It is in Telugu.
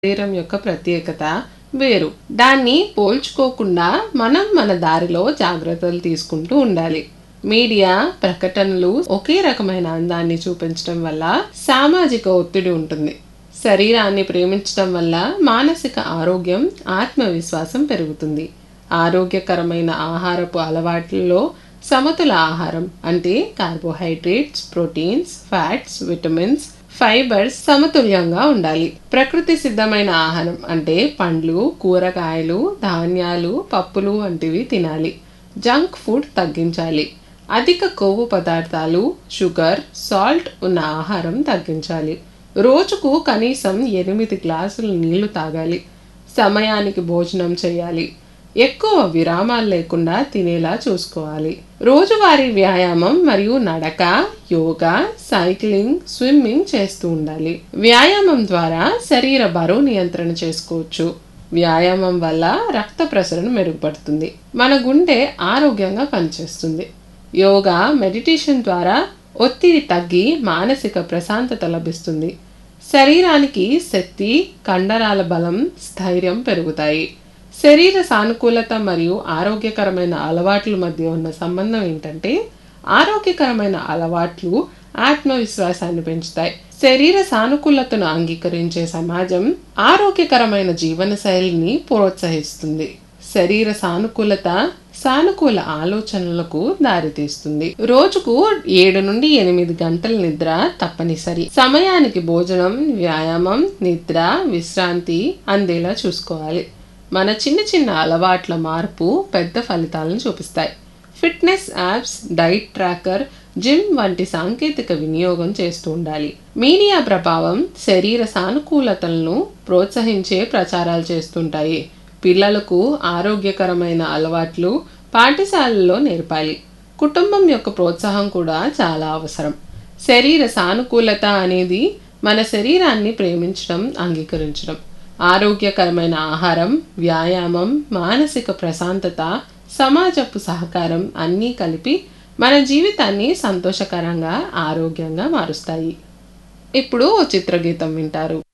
శరీరం యొక్క ప్రత్యేకత వేరు దాన్ని పోల్చుకోకుండా మనం మన దారిలో జాగ్రత్తలు తీసుకుంటూ ఉండాలి మీడియా ప్రకటనలు ఒకే రకమైన అందాన్ని చూపించడం వల్ల సామాజిక ఒత్తిడి ఉంటుంది శరీరాన్ని ప్రేమించడం వల్ల మానసిక ఆరోగ్యం ఆత్మవిశ్వాసం పెరుగుతుంది ఆరోగ్యకరమైన ఆహారపు అలవాట్లలో సమతుల ఆహారం అంటే carbohydrates proteins fats vitamins fibres సమతుల్యంగా ఉండాలి ప్రకృతి సిద్ధమైన ఆహారం అంటే పండ్లు కూరగాయలు ధాన్యాలు పప్పులు వంటివి తినాలి జంక్ ఫుడ్ తగ్గించాలి అధిక కొవ్వు పదార్థాలు షుగర్ సాల్ట్ ఉన్న ఆహారం తగ్గించాలి రోజుకు కనీసం ఎనిమిది గ్లాసులు నీళ్లు తాగాలి సమయానికి భోజనం చేయాలి ఎక్కువ విరామాలు లేకుండా తినేలా చూసుకోవాలి రోజువారీ వ్యాయామం మరియు నడక యోగా సైక్లింగ్ స్విమ్మింగ్ చేస్తూ ఉండాలి వ్యాయామం ద్వారా శరీర బరువు నియంత్రణ చేసుకోవచ్చు వ్యాయామం వల్ల రక్త ప్రసరణ మెరుగుపడుతుంది మన గుండె ఆరోగ్యంగా పనిచేస్తుంది యోగా మెడిటేషన్ ద్వారా ఒత్తిడి తగ్గి మానసిక ప్రశాంతత లభిస్తుంది శరీరానికి శక్తి కండరాల బలం స్థైర్యం పెరుగుతాయి శరీర సానుకూలత మరియు ఆరోగ్యకరమైన అలవాట్ల మధ్య ఉన్న సంబంధం ఏంటంటే ఆరోగ్యకరమైన అలవాట్లు ఆత్మవిశ్వాసాన్ని పెంచుతాయి శరీర సానుకూలతను అంగీకరించే సమాజం ఆరోగ్యకరమైన జీవన శైలిని ప్రోత్సహిస్తుంది శరీర సానుకూలత సానుకూల ఆలోచనలకు దారితీస్తుంది రోజుకు ఏడు నుండి ఎనిమిది గంటల నిద్ర తప్పనిసరి సమయానికి భోజనం వ్యాయామం నిద్ర విశ్రాంతి అందేలా చూసుకోవాలి మన చిన్న చిన్న అలవాట్ల మార్పు పెద్ద ఫలితాలను చూపిస్తాయి fitness apps diet tracker gym వంటి సాంకేతిక వినియోగం చేస్తూ ఉండాలి మీడియా ప్రభావం శరీర సానుకూలతలను ప్రోత్సహించే ప్రచారాలు చేస్తుంటాయి పిల్లలకు ఆరోగ్యకరమైన అలవాట్లు పాఠశాలల్లో నేర్పాలి కుటుంబం యొక్క ప్రోత్సాహం కూడా చాలా అవసరం శరీర సానుకూలత అనేది మన శరీరాన్ని ప్రేమించడం అంగీకరించడం ఆరోగ్యకరమైన ఆహారం వ్యాయామం మానసిక ప్రశాంతత సమాజపు సహకారం అన్నీ కలిపి మన జీవితాన్ని సంతోషకరంగా ఆరోగ్యంగా మారుస్తాయి ఇప్పుడు ఓ చిత్రగీతం వింటారు